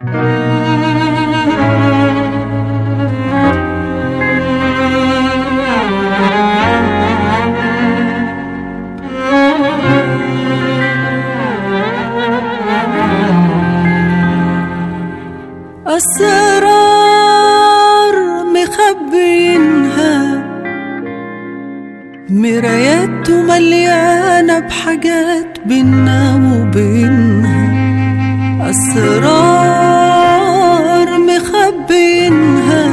أسرار مخبينها مرايات مليانة بحاجات بينا وبينها أسرار مخبينها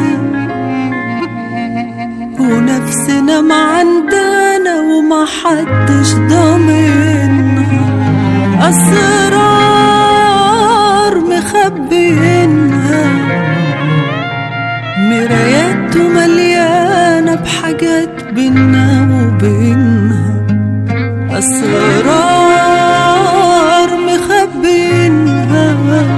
ونفسنا ما عندنا وما حدش ضامنها أسرار مخبينها مرايات مليانة بحاجات بينا وبينها أسرار مخبينها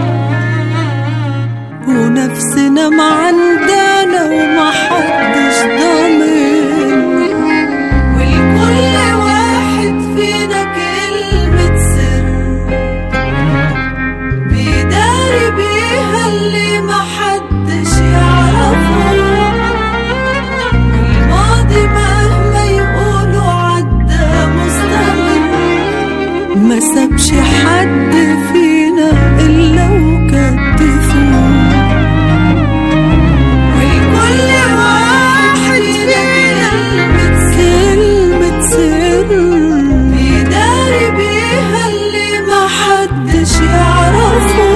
ونفسنا ما عندنا وما حدش ضامنها ولكل واحد فينا كلمة سر بيداري بيها اللي ما حدش يعرفه الماضي مهما يقولوا عدى مستمر ما سابش حد فينا إلا وكتفوه ولكل واحد فينا كلمة سر بيداري بيها اللي ما حدش يعرفه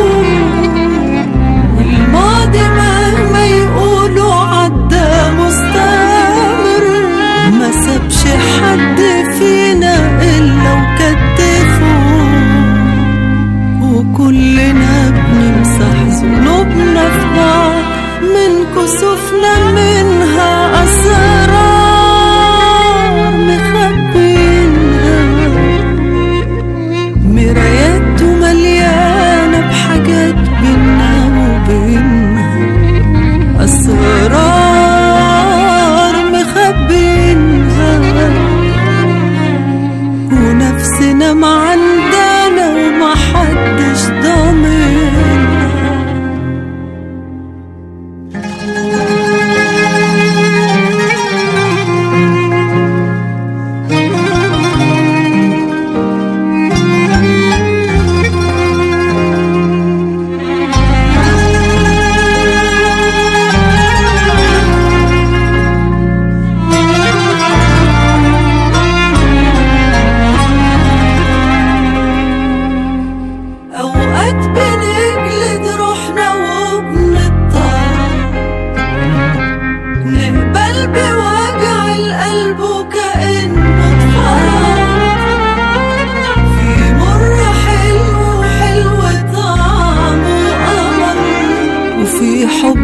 والماضي مهما يقولوا عدى مستمر ما سابش حد فينا إلا وكتفه وكلنا بنمسح ذنوبنا في بعض من كسوفنا منها أسرار مخبينها مرايات مليانة بحاجات بينا وبينها أسرار مخبينها ونفسنا ما عندنا وما حدش ضامنها أوقات بنجلد روحنا وبنضطر نقبل بوجع القلب وكأنه اتفرج في مر حلو وحلو طعمه قمر وفي حب